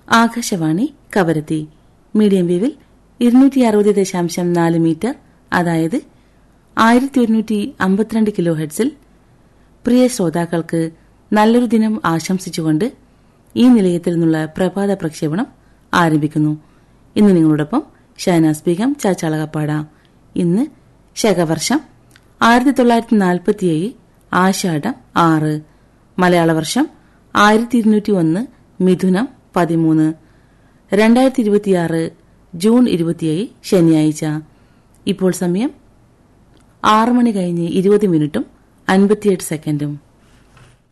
Akashvani Kavaratti medium വേവിൽ ഇരുന്നൂറ്റി അറുപത് ദശാംശം നാല് മീറ്റർ അതായത് ആയിരത്തി ഒരുന്നൂറ്റി അമ്പത്തിരണ്ട് കിലോ ഹെഡ്സിൽ പ്രിയ ശ്രോതാക്കൾക്ക് നല്ലൊരു ദിനം ആശംസിച്ചുകൊണ്ട് ഈ നിലയത്തിൽ നിന്നുള്ള പ്രഭാത പ്രക്ഷേപണം ആരംഭിക്കുന്നു ഇന്ന് നിങ്ങളോടൊപ്പം ഷഹനാസ് ബീഗം ചാച്ചാളകപ്പാട ഇന്ന് ശകവർഷം ആയിരത്തി തൊള്ളായിരത്തി നാൽപ്പത്തിയേഴ് ആഷാഢം ആറ് മലയാള വർഷം ആയിരത്തി ഇരുന്നൂറ്റി ഒന്ന് മിഥുനം പതിമൂന്ന് രണ്ടായിരത്തി ഇരുപത്തിയാറ് ജൂൺ ഇരുപത്തിയേഴ് ശനിയാഴ്ച ഇപ്പോൾ സമയം ആറ് മണി കഴിഞ്ഞ് ഇരുപത് മിനിറ്റും അൻപത്തിയെട്ട് സെക്കൻഡും